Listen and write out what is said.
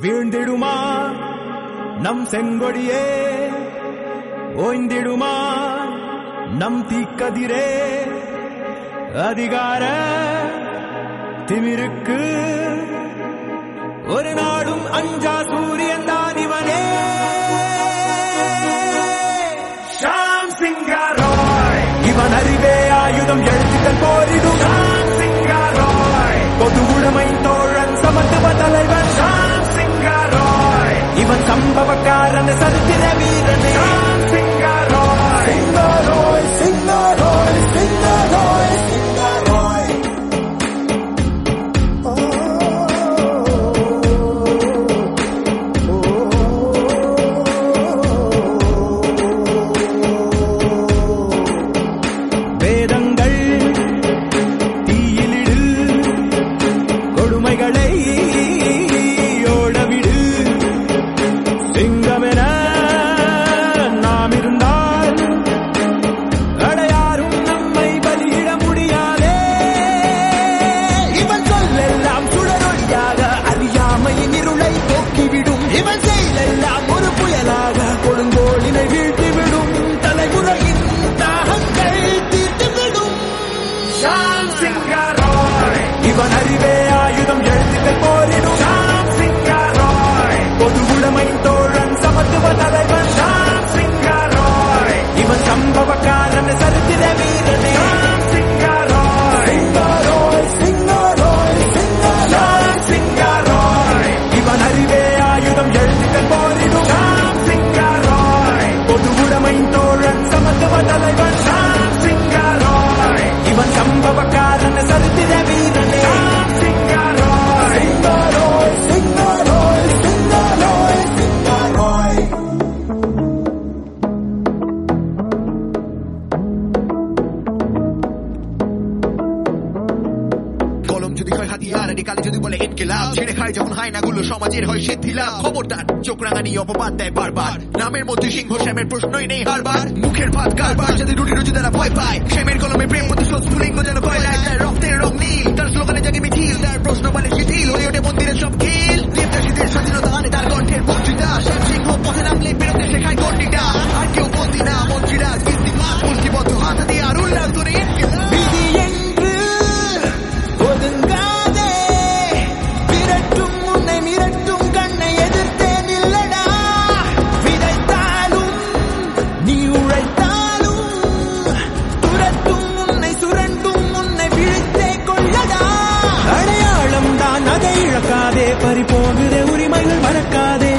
வீழ்ந்திடுமா நம் செங்கொடியே ஓய்ந்திடுமா நம் தீக்கதிரே அதிகார திமிருக்கு ஒரு நாடும் அஞ்சா சூரியன் தான் இவனே ஷாம் சிங்காரோய் இவன் அறிவே ஆயுதம் எழுத்துக்கள் போரிடும் ஷாம் சிங்காரோய் பொது உடைமை தோழன் சமத்துவ தலைவன் ஷாம் சிங்காரோய் இவன் சம்பவக்காரன் சரித்திர வீரனே ஷாம் சிங்காரோய் சிங்காரோய் சிங்காரோய் சிங்காரோய் சிங்காரோய் வேதங்கள் தீயிலிடு கொடுமைகளை ஓடவிடு சிங்கமென நாம் இருந்தால் அடையாரும் நம்மை பலியிட முடியாதே இவன் சொல்லெல்லாம் சுடரொளியாக அறியாமையின் இருளை போக்கிவிடும் இவன் செயலெல்லாம் ஒரு புயலாக கொடுங்கோலினை வீழ்த்திவிடும் தலைமுறையின் தாகங்கள் தீர்த்துவிடும் ஷாம் சிங்காரோய் இவன் அறிவே ஆயுதம் எழுத்துக்கள் போரிடும் ஷாம் சிங்காரோய் பொது உடைமை தோழன் சமத்துவ தலைவன் ஷாம் சிங்காரோய் இவன் சம்பவக்காரன் சரித்திர வீரனே ஷாம் சிங்காரோய் சிங்காரோய் சிங்காரோய் சிங்காரோய் சிங்காரோய் இவன் அறிவே ஆயுதம் எழுத்துக்கள் போரிடும் ஷாம் சிங்காரோய் பொது உடைமை தோழன் சமத்துவ தலைவன் ஷாம் சிங்காரோய் இவன் சம்பவக்காரன் சரித்திர வீரனே ஷாம் சிங்காரோய் சிங்காரோய் சிங்காரோய் சிங்காரோய் சிங்காரோய் কলম যদি হয় হাতিয়ার কালে যদি বলে ইনকিলাব ছেড়ে খায় যখন হয় না গুলো সমাজের হয় শিথিলাভ খবরদার চোখ রাঙানি অপবাদ দেয় বারবার নামের মধ্যে সিংহ শ্যামের প্রশ্নই নেই হারবার মুখের ভাত কারবার যাতে রুটি রুজি তারা ভয় পায় শ্যামের কলমে প্রেম প্রতিশোধ স্ফুলিঙ্গ যেন ভয় লায় তার রক্তের রং নীল তার স্লোগানে জাগে মিছিল তার প্রশ্ন বলে শিথিল হয়ে ওঠে মন্দিরের সব খিল দেবদাসীদের স্বাধীনতা আনে তার কণ্ঠের বক্তৃতা শ্যাম সিংহ পথে নামলে বেরোতে শেখায় গণ্ডিটা আর কেউ বন্দি না মন্ত্রীরা মুষ্টিবদ্ধ হাত দিয়ে আর উল্লাস করে ইনকিলাব விதி என்று ஒதுங்காதே விரட்டும் உன்னை மிரட்டும் கண்ணை எதிர்த்தே நில்லடா விதைத்தாலும் நீ உழைத்தாலும் துரட்டும் உன்னை சுரண்டும் உன்னை விழித்தே கொள்ளடா அடையாளம் தான் அதை இழக்காதே பறிபோகுதே உரிமைகள் மறக்காதே